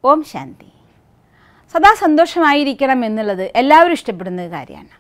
ഓം ശാന്തി സദാ സന്തോഷമായിരിക്കണം എന്നുള്ളത് എല്ലാവരും ഇഷ്ടപ്പെടുന്ന ഒരു കാര്യമാണ്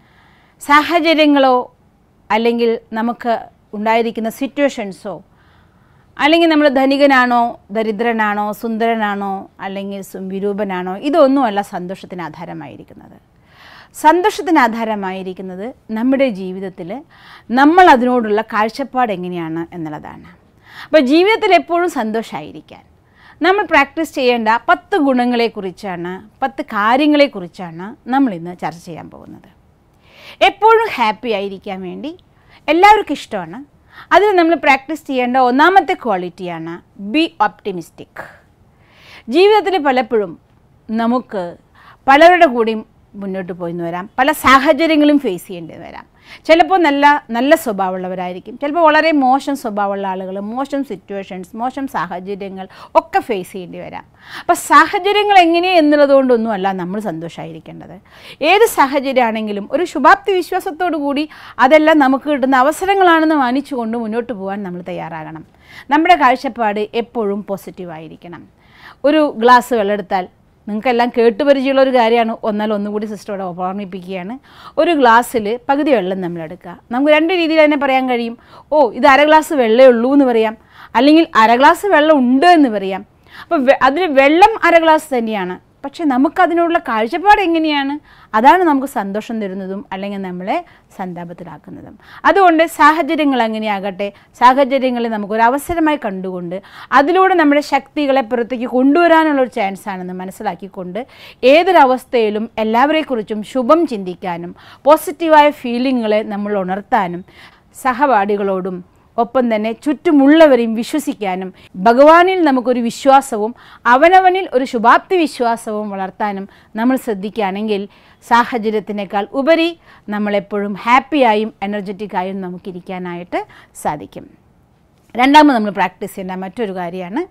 സാഹചര്യങ്ങളോ അല്ലെങ്കിൽ നമുക്ക് ഉണ്ടായിരിക്കുന്ന സിറ്റുവേഷൻസോ അല്ലെങ്കിൽ നമ്മൾ ധനികനാണോ ദരിദ്രനാണോ സുന്ദരനാണോ അല്ലെങ്കിൽ സു- വിരൂപനാണോ ഇതൊന്നുമല്ല സന്തോഷത്തിന് ആധാരമായിരിക്കുന്നത് സന്തോഷത്തിന് ആധാരമായിരിക്കുന്നത് നമ്മുടെ ജീവിതത്തിൽ നമ്മൾ അതിനോടുള്ള കാഴ്ചപ്പാട് എങ്ങനെയാണ് എന്നുള്ളതാണ് അപ്പോൾ ജീവിതത്തിൽ എപ്പോഴും സന്തോഷമായിരിക്കാൻ നമ്മൾ പ്രാക്ടീസ് ചെയ്യേണ്ട പത്ത് ഗുണങ്ങളെക്കുറിച്ചാണ് പത്ത് കാര്യങ്ങളെക്കുറിച്ചാണ് നമ്മൾ ഇന്ന് ചർച്ച ചെയ്യാൻ പോകുന്നത് എപ്പോഴും ഹാപ്പി ആയിരിക്കാൻ വേണ്ടി എല്ലാവർക്കും ഇഷ്ടമാണ് അതിൽ നമ്മൾ പ്രാക്ടീസ് ചെയ്യേണ്ട ഒന്നാമത്തെ ക്വാളിറ്റിയാണ് ബി ഓപ്റ്റിമിസ്റ്റിക് ജീവിതത്തിൽ പലപ്പോഴും നമുക്ക് പലരുടെ കൂടെയും മുന്നോട്ട് പോയിന്ന് വരാം പല സാഹചര്യങ്ങളും ഫേസ് ചെയ്യേണ്ടി വരാം ചിലപ്പോൾ നല്ല നല്ല സ്വഭാവമുള്ളവരായിരിക്കും ചിലപ്പോൾ വളരെ മോശം സ്വഭാവമുള്ള ആളുകൾ മോശം സിറ്റുവേഷൻസ് മോശം സാഹചര്യങ്ങൾ ഒക്കെ ഫേസ് ചെയ്യേണ്ടി വരാം അപ്പോൾ സാഹചര്യങ്ങൾ എങ്ങനെ എന്നുള്ളതുകൊണ്ടൊന്നും അല്ല നമ്മൾ സന്തോഷമായിരിക്കേണ്ടത് ഏത് സാഹചര്യമാണെങ്കിലും ഒരു ശുഭാപ്തി വിശ്വാസത്തോടു കൂടി അതെല്ലാം നമുക്ക് കിട്ടുന്ന അവസരങ്ങളാണെന്ന് മാനിച്ചുകൊണ്ട് മുന്നോട്ട് പോകാൻ നമ്മൾ തയ്യാറാകണം നമ്മുടെ കാഴ്ചപ്പാട് എപ്പോഴും പോസിറ്റീവായിരിക്കണം ഒരു ഗ്ലാസ് വെള്ളം എടുത്താൽ നിങ്ങൾക്കെല്ലാം കേട്ട് പരിചയമുള്ള ഒരു കാര്യമാണ് ഒന്നാൽ ഒന്നുകൂടി സിസ്റ്ററോട് ഓർമ്മിപ്പിക്കുകയാണ് ഒരു ഗ്ലാസ്സിൽ പകുതി വെള്ളം നമ്മൾ എടുക്കുക നമുക്ക് രണ്ട് രീതിയിൽ തന്നെ പറയാൻ കഴിയും ഓ ഇത് അര ഗ്ലാസ് വെള്ളമേ ഉള്ളൂ എന്ന് പറയാം അല്ലെങ്കിൽ അര ഗ്ലാസ് വെള്ളം ഉണ്ട് എന്ന് പറയാം അപ്പോൾ അതിൽ വെള്ളം അര ഗ്ലാസ് തന്നെയാണ് പക്ഷെ നമുക്കതിനോടുള്ള കാഴ്ചപ്പാട് എങ്ങനെയാണ് അതാണ് നമുക്ക് സന്തോഷം തരുന്നതും അല്ലെങ്കിൽ നമ്മളെ സന്താപത്തിലാക്കുന്നതും അതുകൊണ്ട് സാഹചര്യങ്ങൾ അങ്ങനെയാകട്ടെ സാഹചര്യങ്ങളെ നമുക്കൊരു അവസരമായി കണ്ടുകൊണ്ട് അതിലൂടെ നമ്മുടെ ശക്തികളെ പുറത്തേക്ക് കൊണ്ടുവരാനുള്ള ഒരു ചാൻസ് ആണെന്ന് മനസ്സിലാക്കിക്കൊണ്ട് ഏതൊരവസ്ഥയിലും എല്ലാവരെക്കുറിച്ചും ശുഭം ചിന്തിക്കാനും പോസിറ്റീവായ ഫീലിങ്ങുകളെ നമ്മൾ ഉണർത്താനും സഹപാഠികളോടും ഒപ്പം തന്നെ ചുറ്റുമുള്ളവരെയും വിശ്വസിക്കാനും ഭഗവാനിൽ നമുക്കൊരു വിശ്വാസവും അവനവനിൽ ഒരു ശുഭാപ്തി വിശ്വാസവും വളർത്താനും നമ്മൾ ശ്രദ്ധിക്കുകയാണെങ്കിൽ സാഹചര്യത്തിനേക്കാൾ ഉപരി നമ്മളെപ്പോഴും ഹാപ്പിയായും എനർജറ്റിക്കായും നമുക്കിരിക്കാനായിട്ട് സാധിക്കും രണ്ടാമത് നമ്മൾ പ്രാക്ടീസ് ചെയ്യേണ്ട മറ്റൊരു കാര്യമാണ്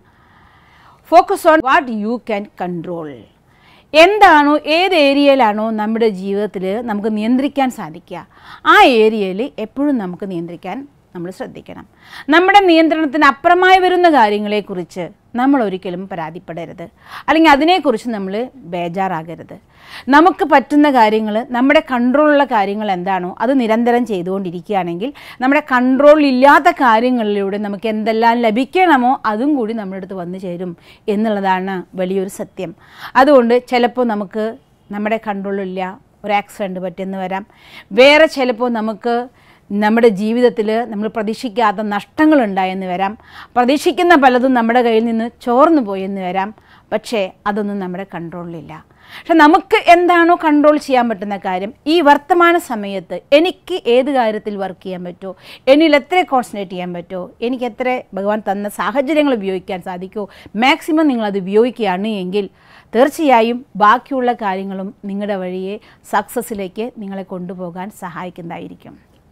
focus on what you can control എന്താണോ ഏത് ഏരിയയിലാണോ നമ്മുടെ ജീവിതത്തിൽ നമുക്ക് നിയന്ത്രിക്കാൻ സാധിക്കുക ആ ഏരിയയിൽ എപ്പോഴും നമുക്ക് നിയന്ത്രിക്കാൻ നമ്മൾ ശ്രദ്ധിക്കണം നമ്മുടെ നിയന്ത്രണത്തിന് അപ്പുറമായി വരുന്ന കാര്യങ്ങളെക്കുറിച്ച് നമ്മൾ ഒരിക്കലും പരാതിപ്പെടരുത് അല്ലെങ്കിൽ അതിനെക്കുറിച്ച് നമ്മൾ ബേജാറാകരുത് നമുക്ക് പറ്റുന്ന കാര്യങ്ങൾ നമ്മുടെ കൺട്രോളുള്ള കാര്യങ്ങൾ എന്താണോ അത് നിരന്തരം ചെയ്തുകൊണ്ടിരിക്കുകയാണെങ്കിൽ നമ്മുടെ കൺട്രോൾ ഇല്ലാത്ത കാര്യങ്ങളിലൂടെ നമുക്ക് എന്തെല്ലാം ലഭിക്കണമോ അതും കൂടി നമ്മുടെ അടുത്ത് വന്നു ചേരും എന്നുള്ളതാണ് വലിയൊരു സത്യം അതുകൊണ്ട് ചിലപ്പോൾ നമുക്ക് നമ്മുടെ കൺട്രോളില്ല ഒരു ആക്സിഡൻറ്റ് പറ്റിയെന്ന് വരാം വേറെ ചിലപ്പോൾ നമുക്ക് നമ്മുടെ ജീവിതത്തിൽ നമ്മൾ പ്രതീക്ഷിക്കാത്ത നഷ്ടങ്ങളുണ്ടായെന്ന് വരാം പ്രതീക്ഷിക്കുന്ന പലതും നമ്മുടെ കയ്യിൽ നിന്ന് ചോർന്നു പോയെന്ന് വരാം പക്ഷേ അതൊന്നും നമ്മുടെ കൺട്രോളിലില്ല പക്ഷെ നമുക്ക് എന്താണോ കൺട്രോൾ ചെയ്യാൻ പറ്റുന്ന കാര്യം ഈ വർത്തമാന സമയത്ത് എനിക്ക് ഏത് കാര്യത്തിൽ വർക്ക് ചെയ്യാൻ പറ്റുമോ എന്നിൽ എത്ര കോൺസെൻട്രേറ്റ് ചെയ്യാൻ പറ്റുമോ എനിക്ക് എത്ര ഭഗവാൻ തന്ന സാഹചര്യങ്ങൾ ഉപയോഗിക്കാൻ സാധിക്കുമോ മാക്സിമം നിങ്ങളത് ഉപയോഗിക്കുകയാണ് എങ്കിൽ തീർച്ചയായും ബാക്കിയുള്ള കാര്യങ്ങളും നിങ്ങളുടെ വഴിയെ സക്സസ്സിലേക്ക് നിങ്ങളെ കൊണ്ടുപോകാൻ സഹായിക്കുന്നതായിരിക്കും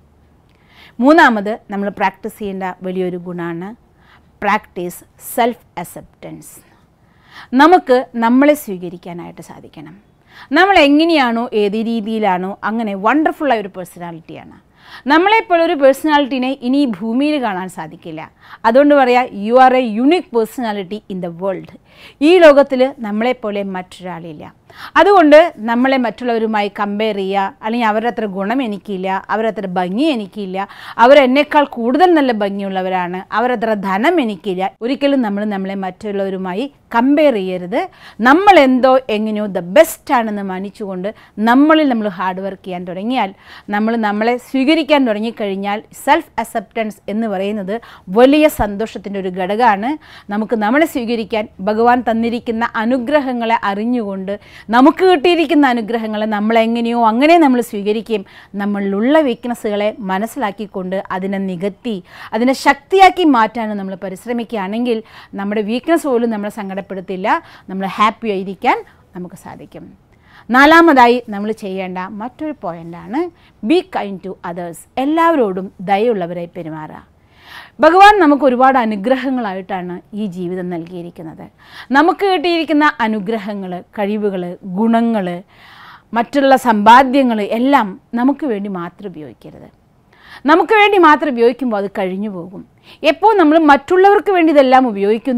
മൂന്നാമത് നമ്മൾ പ്രാക്ടീസ് ചെയ്യേണ്ട വലിയൊരു ഗുണമാണ് പ്രാക്ടീസ് സെൽഫ് അക്സെപ്റ്റൻസ് നമുക്ക് നമ്മളെ സ്വീകരിക്കാനായിട്ട് സാധിക്കണം നമ്മൾ എങ്ങനെയാണോ ഏത് രീതിയിലാണോ അങ്ങനെ വണ്ടർഫുള്ളായ ഒരു പേഴ്സണാലിറ്റിയാണ് നമ്മളെപ്പോലെ ഒരു പേഴ്സണാലിറ്റീനെ ഇനി ഈ ഭൂമിയിൽ കാണാൻ സാധിക്കില്ല അതുകൊണ്ട് പറയാം you are a unique personality in the world ഈ ലോകത്തിൽ നമ്മളെപ്പോലെ മറ്റൊരാളില്ല അതുകൊണ്ട് നമ്മളെ മറ്റുള്ളവരുമായി കമ്പയർ ചെയ്യുക അല്ലെങ്കിൽ അവരുടെ അത്ര ഗുണം എനിക്കില്ല അവരത്ര ഭംഗി എനിക്കില്ല അവരെന്നേക്കാൾ കൂടുതൽ നല്ല ഭംഗിയുള്ളവരാണ് അവരത്ര ധനം എനിക്കില്ല ഒരിക്കലും നമ്മൾ നമ്മളെ മറ്റുള്ളവരുമായി കമ്പയർ ചെയ്യരുത് നമ്മൾ എന്തോ എങ്ങനെയോ ദ ബെസ്റ്റ് ആണെന്ന് മാനിച്ചുകൊണ്ട് നമ്മളിൽ നമ്മൾ ഹാർഡ് വർക്ക് ചെയ്യാൻ തുടങ്ങിയാൽ നമ്മൾ നമ്മളെ സ്വീകരിക്കാൻ തുടങ്ങിക്കഴിഞ്ഞാൽ സെൽഫ് അക്സെപ്റ്റൻസ് എന്ന് പറയുന്നത് വലിയ സന്തോഷത്തിൻ്റെ ഒരു ഘടകമാണ് നമുക്ക് നമ്മളെ സ്വീകരിക്കാൻ ഭഗവാൻ തന്നിരിക്കുന്ന അനുഗ്രഹങ്ങളെ അറിഞ്ഞുകൊണ്ട് നമുക്ക് കിട്ടിയിരിക്കുന്ന അനുഗ്രഹങ്ങളെ നമ്മളെങ്ങനെയോ അങ്ങനെ നമ്മൾ സ്വീകരിക്കുകയും നമ്മളിലുള്ള വീക്ക്നെസ്സുകളെ മനസ്സിലാക്കിക്കൊണ്ട് അതിനെ നികത്തി അതിനെ ശക്തിയാക്കി മാറ്റാൻ നമ്മൾ പരിശ്രമിക്കുകയാണെങ്കിൽ നമ്മുടെ വീക്ക്നെസ് പോലും നമ്മളെ സങ്കടപ്പെടുത്തില്ല നമ്മൾ ഹാപ്പി ആയിരിക്കാൻ നമുക്ക് സാധിക്കും നാലാമതായി നമ്മൾ ചെയ്യേണ്ട മറ്റൊരു പോയിൻ്റാണ് ബി കൈൻഡ് ടു അതേഴ്സ് എല്ലാവരോടും ദയുള്ളവരായി പെരുമാറുക ഭഗവാൻ നമുക്ക് ഒരുപാട് അനുഗ്രഹങ്ങളായിട്ടാണ് ഈ ജീവിതം നൽകിയിരിക്കുന്നത് നമുക്ക് കിട്ടിയിരിക്കുന്ന അനുഗ്രഹങ്ങൾ കഴിവുകൾ ഗുണങ്ങൾ മറ്റുള്ള സമ്പാദ്യങ്ങൾ എല്ലാം നമുക്ക് വേണ്ടി മാത്രം ഉപയോഗിക്കരുത് നമുക്ക് വേണ്ടി മാത്രം ഉപയോഗിക്കുമ്പോൾ അത് കഴിഞ്ഞു പോകും എപ്പോൾ നമ്മൾ മറ്റുള്ളവർക്ക് വേണ്ടി ഇതെല്ലാം ഉപയോഗിക്കുന്നോ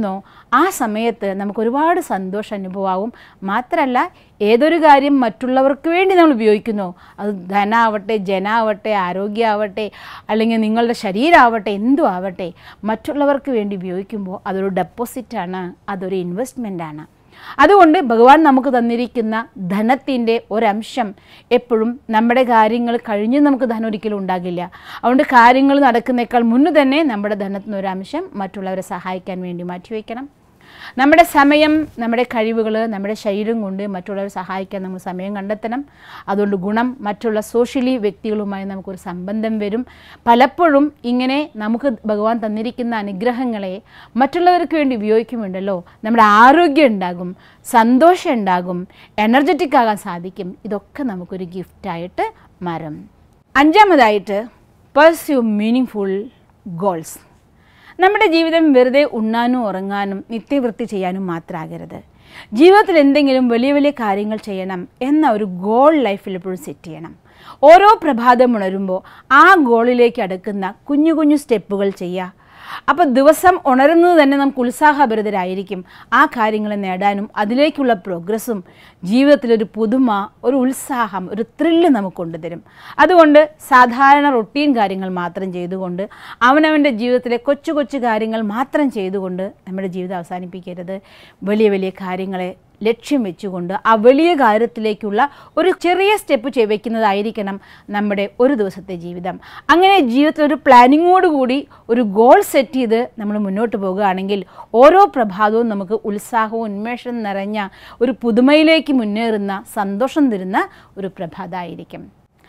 ആ സമയത്ത് നമുക്ക് ഒരുപാട് സന്തോഷം അനുഭവമാവും മാത്രമല്ല ഏതൊരു കാര്യം മറ്റുള്ളവർക്ക് വേണ്ടി നമ്മൾ ഉപയോഗിക്കുന്നു അത് ധനാവട്ടെ ജനാവട്ടെ ആരോഗ്യമാവട്ടെ അല്ലെങ്കിൽ നിങ്ങളുടെ ശരീരമാവട്ടെ എന്തും ആവട്ടെ മറ്റുള്ളവർക്ക് വേണ്ടി ഉപയോഗിക്കുമ്പോൾ അതൊരു ഡെപ്പോസിറ്റാണ് അതൊരു ഇൻവെസ്റ്റ്മെൻ്റാണ് അതുകൊണ്ട് ഭഗവാൻ നമുക്ക് തന്നിരിക്കുന്ന ധനത്തിൻ്റെ ഒരംശം എപ്പോഴും നമ്മുടെ കാര്യങ്ങൾ കഴിഞ്ഞ് നമുക്ക് ധനം ഒരിക്കലും ഉണ്ടാകില്ല അതുകൊണ്ട് കാര്യങ്ങൾ നടക്കുന്നേക്കാൾ മുന്നേ തന്നെ നമ്മുടെ ധനത്തിന് ഒരംശം മറ്റുള്ളവരെ സഹായിക്കാൻ വേണ്ടി മാറ്റിവെക്കണം നമ്മുടെ സമയം നമ്മുടെ കഴിവുകൾ നമ്മുടെ ശരീരം കൊണ്ട് മറ്റുള്ളവരെ സഹായിക്കാൻ നമ്മൾ സമയം കണ്ടെത്തണം അതുകൊണ്ട് ഗുണം മറ്റുള്ള സോഷ്യലി വ്യക്തികളുമായി നമുക്കൊരു സംബന്ധം വരും പലപ്പോഴും ഇങ്ങനെ നമുക്ക് ഭഗവാൻ തന്നിരിക്കുന്ന അനുഗ്രഹങ്ങളെ മറ്റുള്ളവർക്ക് വേണ്ടി ഉപയോഗിക്കുമുണ്ടല്ലോ നമ്മുടെ ആരോഗ്യം ഉണ്ടാകും സന്തോഷം ഉണ്ടാകും എനർജറ്റിക് ആകാൻ സാധിക്കും ഇതൊക്കെ നമുക്കൊരു ഗിഫ്റ്റായിട്ട് മാറും അഞ്ചാമതായിട്ട് പെർസ്യൂ മീനിങ് ഫുൾ ഗോൾസ് നമ്മുടെ ജീവിതം വെറുതെ ഉണ്ണാനും ഉറങ്ങാനും നിത്യവൃത്തി ചെയ്യാനും മാത്രമാകരുത് ജീവിതത്തിൽ എന്തെങ്കിലും വലിയ വലിയ കാര്യങ്ങൾ ചെയ്യണം എന്ന ഒരു ഗോൾ ലൈഫിൽ എപ്പോഴും സെറ്റ് ചെയ്യണം ഓരോ പ്രഭാതം ഉണരുമ്പോൾ ആ ഗോളിലേക്ക് അടുക്കുന്ന കുഞ്ഞു കുഞ്ഞു സ്റ്റെപ്പുകൾ ചെയ്യുക അപ്പോൾ ദിവസം ഉണരുന്നത് തന്നെ നമുക്ക് ഉത്സാഹഭരിതരായിരിക്കും ആ കാര്യങ്ങൾ നേടാനും അതിലേക്കുള്ള പ്രോഗ്രസ്സും ജീവിതത്തിലൊരു പുതുമ ഒരു ഉത്സാഹം ഒരു ത്രില്ല് നമുക്ക് കൊണ്ടുതരും അതുകൊണ്ട് സാധാരണ റൊട്ടീൻ കാര്യങ്ങൾ മാത്രം ചെയ്തുകൊണ്ട് അവനവൻ്റെ ജീവിതത്തിലെ കൊച്ചു കൊച്ചു കാര്യങ്ങൾ മാത്രം ചെയ്തുകൊണ്ട് നമ്മുടെ ജീവിതം അവസാനിപ്പിക്കരുത് വലിയ വലിയ കാര്യങ്ങളെ ലക്ഷ്യം വെച്ചുകൊണ്ട് ആ വലിയ കാര്യത്തിലേക്കുള്ള ഒരു ചെറിയ സ്റ്റെപ്പ് ചെയ് വെക്കുന്നതായിരിക്കണം നമ്മുടെ ഒരു ദിവസത്തെ ജീവിതം അങ്ങനെ ജീവിതത്തിൽ ഒരു പ്ലാനിങ്ങോടുകൂടി ഒരു ഗോൾ സെറ്റ് ചെയ്ത് നമ്മൾ മുന്നോട്ട് പോകുകയാണെങ്കിൽ ഓരോ പ്രഭാതവും നമുക്ക് ഉത്സാഹവും ഉന്മേഷവും നിറഞ്ഞ ഒരു പുതുമയിലേക്ക് മുന്നേറുന്ന സന്തോഷം തരുന്ന ഒരു പ്രഭാതമായിരിക്കും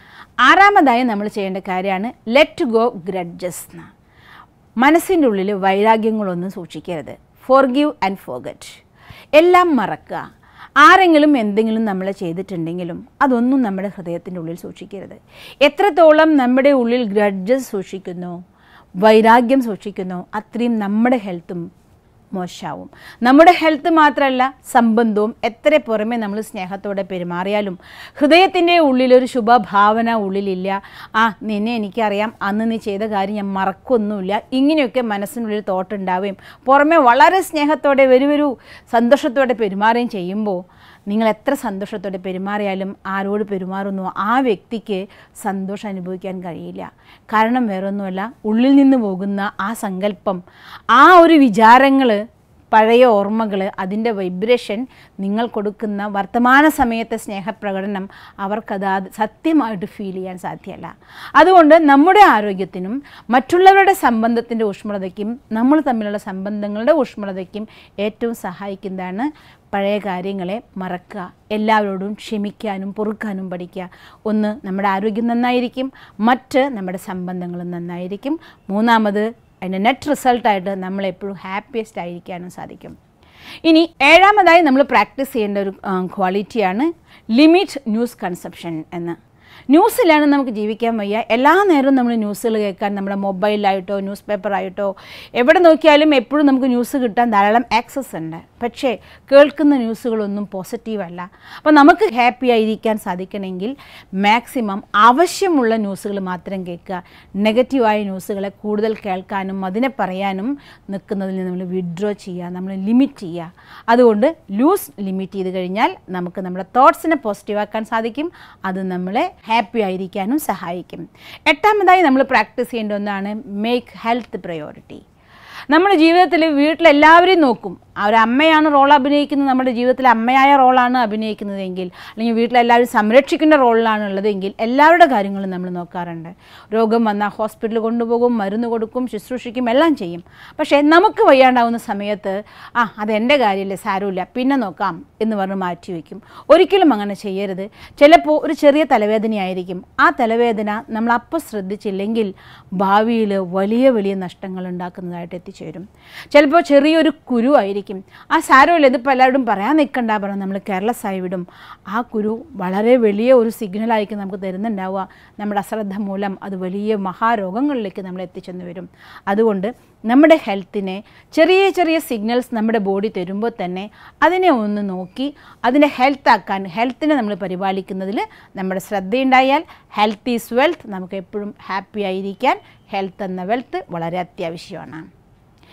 ആറാമതായി നമ്മൾ ചെയ്യേണ്ട കാര്യമാണ് ലെറ്റ് ഗോ ഗ്രഡ്ജസ് എന്ന് മനസ്സിൻ്റെ ഉള്ളിൽ വൈരാഗ്യങ്ങളൊന്നും സൂക്ഷിക്കരുത് ഫോർഗീവ് ആൻഡ് ഫോഗറ്റ് എല്ലാം മറക്കുക ആരെങ്കിലും എന്തെങ്കിലും നമ്മളെ ചെയ്തിട്ടുണ്ടെങ്കിലും അതൊന്നും നമ്മുടെ ഹൃദയത്തിൻ്റെ ഉള്ളിൽ സൂക്ഷിക്കരുത് എത്രത്തോളം നമ്മുടെ ഉള്ളിൽ ഗ്രഡ്ജസ് സൂക്ഷിക്കുന്നു വൈരാഗ്യം സൂക്ഷിക്കുന്നു അത്രയും നമ്മുടെ ഹെൽത്തും മോശമാവും നമ്മുടെ ഹെൽത്ത് മാത്രമല്ല സംബന്ധവും എത്ര പുറമെ നമ്മൾ സ്നേഹത്തോടെ പെരുമാറിയാലും ഹൃദയത്തിൻ്റെ ഉള്ളിലൊരു ശുഭഭാവന ഉള്ളിലില്ല ആ നിന്നെ എനിക്കറിയാം അന്ന് നീ ചെയ്ത കാര്യം ഞാൻ മറക്കൊന്നുമില്ല ഇങ്ങനെയൊക്കെ മനസ്സിനുള്ളിൽ തോട്ടുണ്ടാവുകയും പുറമെ വളരെ സ്നേഹത്തോടെ വരൂ വരൂ സന്തോഷത്തോടെ പെരുമാറുകയും ചെയ്യുമ്പോൾ നിങ്ങൾ എത്ര സന്തോഷത്തോടെ പെരുമാറിയാലും ആരോട് പെരുമാറുന്നു ആ വ്യക്തിക്ക് സന്തോഷം അനുഭവിക്കാൻ കഴിയില്ല കാരണം വേറൊന്നുമല്ല ഉള്ളിൽ നിന്ന് പോകുന്ന ആ സങ്കല്പം ആ ഒരു വിചാരങ്ങൾ പഴയ ഓർമ്മകൾ അതിൻ്റെ വൈബ്രേഷൻ നിങ്ങൾ കൊടുക്കുന്ന വർത്തമാന സമയത്തെ സ്നേഹപ്രകടനം അവർക്കത് അത് സത്യമായിട്ട് ഫീൽ ചെയ്യാൻ സാധ്യമല്ല അതുകൊണ്ട് നമ്മുടെ ആരോഗ്യത്തിനും മറ്റുള്ളവരുടെ സംബന്ധത്തിൻ്റെ ഊഷ്മളതയ്ക്കും നമ്മൾ തമ്മിലുള്ള സംബന്ധങ്ങളുടെ ഊഷ്മളതയ്ക്കും ഏറ്റവും സഹായിക്കുന്നതാണ് പഴയ കാര്യങ്ങളെ മറക്കുക എല്ലാവരോടും ക്ഷമിക്കാനും പൊറുക്കാനും പഠിക്കുക ഒന്ന് നമ്മുടെ ആരോഗ്യം നന്നായിരിക്കും മറ്റ് നമ്മുടെ സംബന്ധങ്ങളും നന്നായിരിക്കും മൂന്നാമത് അതിൻ്റെ നെറ്റ് റിസൾട്ടായിട്ട് നമ്മളെപ്പോഴും ഹാപ്പിയസ്റ്റ് ആയിരിക്കാനും സാധിക്കും ഇനി ഏഴാമതായി നമ്മൾ പ്രാക്ടീസ് ചെയ്യേണ്ട ഒരു ക്വാളിറ്റിയാണ് ലിമിറ്റ് ന്യൂസ് കൺസെപ്ഷൻ എന്ന് ന്യൂസിലാണ് നമുക്ക് ജീവിക്കാൻ വയ്യ എല്ലാ നേരവും നമ്മൾ ന്യൂസുകൾ കേൾക്കാൻ നമ്മുടെ മൊബൈലായിട്ടോ ന്യൂസ് പേപ്പറായിട്ടോ എവിടെ നോക്കിയാലും എപ്പോഴും നമുക്ക് ന്യൂസ് കിട്ടാൻ ധാരാളം ആക്സസ് ഉണ്ട് പക്ഷേ കേൾക്കുന്ന ന്യൂസുകളൊന്നും പോസിറ്റീവല്ല അപ്പോൾ നമുക്ക് ഹാപ്പി ആയിരിക്കാൻ സാധിക്കണമെങ്കിൽ മാക്സിമം ആവശ്യമുള്ള ന്യൂസുകൾ മാത്രം കേൾക്കുക നെഗറ്റീവായ ന്യൂസുകളെ കൂടുതൽ കേൾക്കാനും അതിനെ പറയാനും നിൽക്കുന്നതിൽ നിന്ന് നമ്മൾ വിഡ്രോ ചെയ്യുക നമ്മൾ ലിമിറ്റ് ചെയ്യുക അതുകൊണ്ട് ലൂസ് ലിമിറ്റ് ചെയ്ത് കഴിഞ്ഞാൽ നമുക്ക് നമ്മുടെ തോട്ട്സിനെ പോസിറ്റീവാക്കാൻ സാധിക്കും അത് നമ്മളെ ഹാപ്പി ആയിരിക്കാനും സഹായിക്കും എട്ടാമതായി നമ്മൾ പ്രാക്ടീസ് ചെയ്യേണ്ട ഒന്നാണ് മേക്ക് ഹെൽത്ത് പ്രയോറിറ്റി നമ്മുടെ ജീവിതത്തിൽ വീട്ടിലെല്ലാവരെയും നോക്കും ആ ഒരു അമ്മയാണ് റോൾ അഭിനയിക്കുന്നത് നമ്മുടെ ജീവിതത്തിൽ അമ്മയായ റോളാണ് അഭിനയിക്കുന്നതെങ്കിൽ അല്ലെങ്കിൽ വീട്ടിലെല്ലാവരും സംരക്ഷിക്കേണ്ട റോളിലാണ് ഉള്ളതെങ്കിൽ എല്ലാവരുടെ കാര്യങ്ങളും നമ്മൾ നോക്കാറുണ്ട് രോഗം വന്നാൽ ഹോസ്പിറ്റലിൽ കൊണ്ടുപോകും മരുന്ന് കൊടുക്കും ശുശ്രൂഷിക്കും എല്ലാം ചെയ്യും പക്ഷേ നമുക്ക് വയ്യാണ്ടാവുന്ന സമയത്ത് ആ അതെൻ്റെ കാര്യമല്ലേ സാരമില്ല പിന്നെ നോക്കാം എന്ന് പറഞ്ഞ് മാറ്റി വയ്ക്കും ഒരിക്കലും അങ്ങനെ ചെയ്യരുത് ചിലപ്പോൾ ഒരു ചെറിയ തലവേദനയായിരിക്കും ആ തലവേദന നമ്മൾ അപ്പോൾ ശ്രദ്ധിച്ചില്ലെങ്കിൽ ഭാവിയിൽ വലിയ വലിയ നഷ്ടങ്ങൾ ഉണ്ടാക്കുന്നതായിട്ട് എത്തിച്ചേരും ചിലപ്പോൾ ചെറിയൊരു കുരു ആയിരിക്കും ആ സാരമില്ല ഇതിപ്പോൾ എല്ലാവരോടും പറയാൻ നിൽക്കണ്ട പറഞ്ഞാൽ നമ്മൾ കെയർലെസ് ആയി വിടും ആ കുരു വളരെ വലിയ ഒരു സിഗ്നലായിരിക്കും നമുക്ക് തരുന്നുണ്ടാവുക നമ്മുടെ അശ്രദ്ധ മൂലം അത് വലിയ മഹാരോഗങ്ങളിലേക്ക് നമ്മൾ എത്തിച്ചെന്ന് വരും അതുകൊണ്ട് നമ്മുടെ ഹെൽത്തിനെ ചെറിയ ചെറിയ സിഗ്നൽസ് നമ്മുടെ ബോഡി തരുമ്പോൾ തന്നെ അതിനെ ഒന്ന് നോക്കി അതിനെ ഹെൽത്ത് ആക്കാൻ ഹെൽത്തിനെ നമ്മൾ പരിപാലിക്കുന്നതിൽ നമ്മുടെ ശ്രദ്ധയുണ്ടായാൽ ഹെൽത്ത് ഈസ് വെൽത്ത് നമുക്ക് എപ്പോഴും ഹാപ്പി ആയിരിക്കാൻ ഹെൽത്ത് എന്ന വെൽത്ത് വളരെ അത്യാവശ്യമാണ്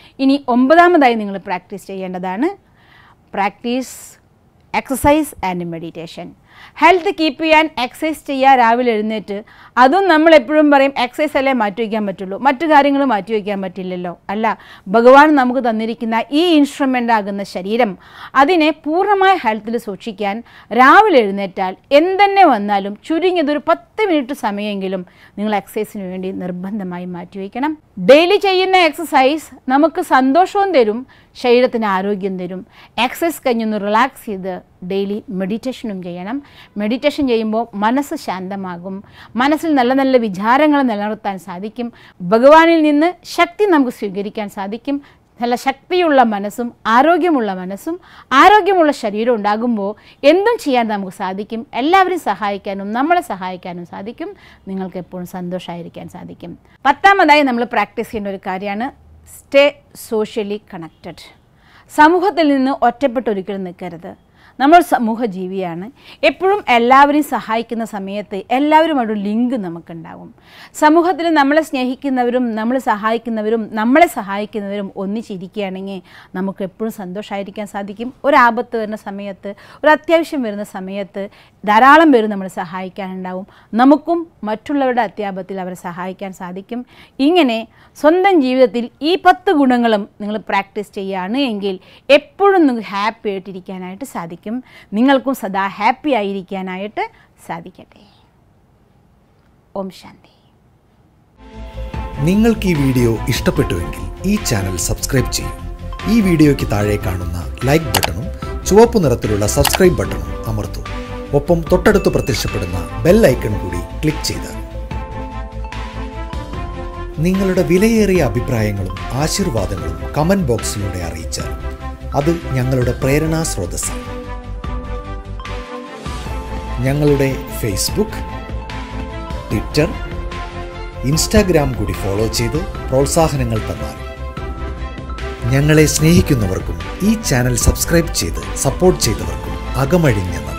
ഇനി ഒമ്പതാമതായി നിങ്ങൾ പ്രാക്ടീസ് ചെയ്യേണ്ടതാണ് practice exercise and meditation health keep ചെയ്യാൻ എക്സസൈസ് ചെയ്യുക രാവിലെ എഴുന്നേറ്റ് അതും നമ്മൾ എപ്പോഴും പറയും എക്സസൈസ് അല്ലേ മാറ്റി വയ്ക്കാൻ പറ്റുള്ളൂ മറ്റു കാര്യങ്ങൾ മാറ്റി വയ്ക്കാൻ പറ്റില്ലല്ലോ അല്ല ഭഗവാൻ നമുക്ക് തന്നിരിക്കുന്ന ഈ ഇൻസ്ട്രുമെൻ്റ് ആകുന്ന ശരീരം അതിനെ പൂർണ്ണമായ ഹെൽത്തിൽ സൂക്ഷിക്കാൻ രാവിലെ എഴുന്നേറ്റാൽ എന്തെന്നെ വന്നാലും ചുരുങ്ങിയതൊരു പത്ത് മിനിറ്റ് സമയമെങ്കിലും നിങ്ങൾ എക്സസൈസിന് വേണ്ടി നിർബന്ധമായി മാറ്റിവെക്കണം ഡെയിലി ചെയ്യുന്ന എക്സസൈസ് നമുക്ക് സന്തോഷവും തരും ശരീരത്തിന് ആരോഗ്യം തരും എക്സസൈസ് കഴിഞ്ഞൊന്ന് റിലാക്സ് ചെയ്ത് ഡെയിലി മെഡിറ്റേഷനും ചെയ്യണം മെഡിറ്റേഷൻ ചെയ്യുമ്പോൾ മനസ്സ് ശാന്തമാകും മനസ്സിൽ നല്ല നല്ല വിചാരങ്ങൾ നിലനിർത്താൻ സാധിക്കും ഭഗവാനിൽ നിന്ന് ശക്തി നമുക്ക് സ്വീകരിക്കാൻ സാധിക്കും നല്ല ശക്തിയുള്ള മനസ്സും ആരോഗ്യമുള്ള മനസ്സും ആരോഗ്യമുള്ള ശരീരം ഉണ്ടാകുമ്പോൾ എന്തും ചെയ്യാൻ നമുക്ക് സാധിക്കും എല്ലാവരെയും സഹായിക്കാനും നമ്മളെ സഹായിക്കാനും സാധിക്കും നിങ്ങൾക്ക് എപ്പോഴും സന്തോഷമായിരിക്കാൻ സാധിക്കും പത്താമതായി നമ്മൾ പ്രാക്ടീസ് ചെയ്യുന്ന ഒരു കാര്യമാണ് സ്റ്റേ സോഷ്യലി കണക്റ്റഡ് സമൂഹത്തിൽ നിന്ന് ഒറ്റപ്പെട്ട് ഒരിക്കലും നിൽക്കരുത് നമ്മൾ സമൂഹ ജീവിയാണ് എപ്പോഴും എല്ലാവരെയും സഹായിക്കുന്ന സമയത്ത് എല്ലാവരുമായിട്ട് ലിങ്ക് നമുക്കുണ്ടാവും സമൂഹത്തിൽ നമ്മളെ സ്നേഹിക്കുന്നവരും നമ്മളെ സഹായിക്കുന്നവരും നമ്മളെ സഹായിക്കുന്നവരും ഒന്നിച്ചിരിക്കുകയാണെങ്കിൽ നമുക്ക് എപ്പോഴും സന്തോഷമായിരിക്കാൻ സാധിക്കും ഒരു ആപത്ത് വരുന്ന സമയത്ത് ഒരു അത്യാവശ്യം വരുന്ന സമയത്ത് ധാരാളം പേര് നമ്മളെ സഹായിക്കാനുണ്ടാവും നമുക്കും മറ്റുള്ളവരുടെ അത്യാപത്തിൽ അവരെ സഹായിക്കാൻ സാധിക്കും ഇങ്ങനെ സ്വന്തം ജീവിതത്തിൽ ഈ പത്ത് ഗുണങ്ങളും നിങ്ങൾ പ്രാക്ടീസ് ചെയ്യുകയാണ് എങ്കിൽ എപ്പോഴും നിങ്ങൾക്ക് ഹാപ്പി ആയിട്ടിരിക്കാനായിട്ട് സാധിക്കും നിങ്ങൾക്കും സദാ ഹാപ്പി ആയിരിക്കാനായിട്ട് സാധിക്കട്ടെ ഓം ശാന്തി നിങ്ങൾക്ക് ഈ വീഡിയോ ഇഷ്ടപ്പെട്ടുവെങ്കിൽ ഈ ചാനൽ സബ്സ്ക്രൈബ് ചെയ്യും ഈ വീഡിയോയ്ക്ക് താഴെ കാണുന്ന ലൈക്ക് ബട്ടണും ചുവപ്പ് നിറത്തിലുള്ള സബ്സ്ക്രൈബ് ബട്ടണും അമർത്തൂ ഒപ്പം തൊട്ടടുത്ത് പ്രത്യക്ഷപ്പെടുന്ന ബെൽ ഐക്കൺ കൂടി ക്ലിക്ക് ചെയ്താൽ നിങ്ങളുടെ വിലയേറിയ അഭിപ്രായങ്ങളും ആശീർവാദങ്ങളും കമന്റ് ബോക്സിലൂടെ അറിയിച്ചാൽ അത് ഞങ്ങളുടെ പ്രേരണാ സ്രോതസ്സാണ് ഞങ്ങളുടെ ഫേസ്ബുക്ക് ട്വിറ്റർ ഇൻസ്റ്റാഗ്രാം കൂടി ഫോളോ ചെയ്ത് പ്രോത്സാഹനങ്ങൾ തന്നാൽ ഞങ്ങളെ സ്നേഹിക്കുന്നവർക്കും ഈ ചാനൽ സബ്സ്ക്രൈബ് ചെയ്ത് സപ്പോർട്ട് ചെയ്തവർക്കും അകമഴിഞ്ഞ നന്ദി